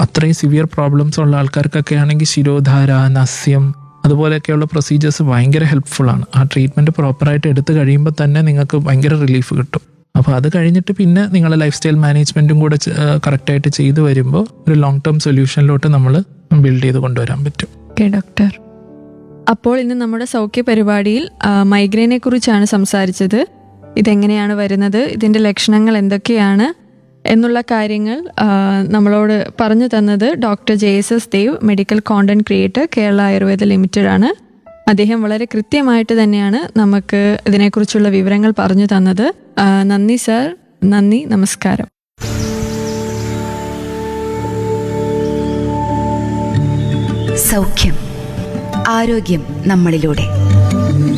അത്രയും severe problems ഉള്ള ആൾക്കാർക്കൊക്കെ ആണെങ്കിൽ ശിരോധാര നസ്യം അതുപോലെയൊക്കെയുള്ള പ്രൊസീജിയേഴ്സ് ഭയങ്കര ഹെൽപ്ഫുൾ ആണ് ആ ട്രീറ്റ്മെൻറ്റ് പ്രോപ്പറായിട്ട് എടുത്തു കഴിയുമ്പോൾ തന്നെ നിങ്ങൾക്ക് ഭയങ്കര റിലീഫ് കിട്ടും അപ്പോൾ അത് കഴിഞ്ഞിട്ട് പിന്നെ നിങ്ങളുടെ ലൈഫ് സ്റ്റൈൽ മാനേജ്മെൻറ്റും കൂടെ കറക്റ്റായിട്ട് ചെയ്തു വരുമ്പോൾ ഒരു ലോങ് ടേം സൊല്യൂഷനിലോട്ട് നമ്മൾ ബിൽഡ് ചെയ്ത് കൊണ്ടുവരാൻ പറ്റും ഓക്കെ ഡോക്ടർ അപ്പോൾ ഇന്ന് നമ്മുടെ സൗഖ്യ പരിപാടിയിൽ മൈഗ്രെയിനെ കുറിച്ചാണ് സംസാരിച്ചത് ഇതെങ്ങനെയാണ് വരുന്നത് ഇതിൻ്റെ ലക്ഷണങ്ങൾ എന്തൊക്കെയാണ് എന്നുള്ള കാര്യങ്ങൾ ആ, നമ്മളോട് പറഞ്ഞു തന്നത് doctor J S S Dev medical content creator Kerala Ayurveda limited ആണ് അദ്ദേഹം വളരെ കൃത്യമായിട്ട് തന്നെയാണ് നമുക്ക് ഇതിനെക്കുറിച്ചുള്ള വിവരങ്ങൾ പറഞ്ഞു തന്നത് ആ, നന്ദി സാർ നന്ദി നമസ്കാരം സൗഖ്യം ആരോഗ്യം നമ്മളിലൂടെ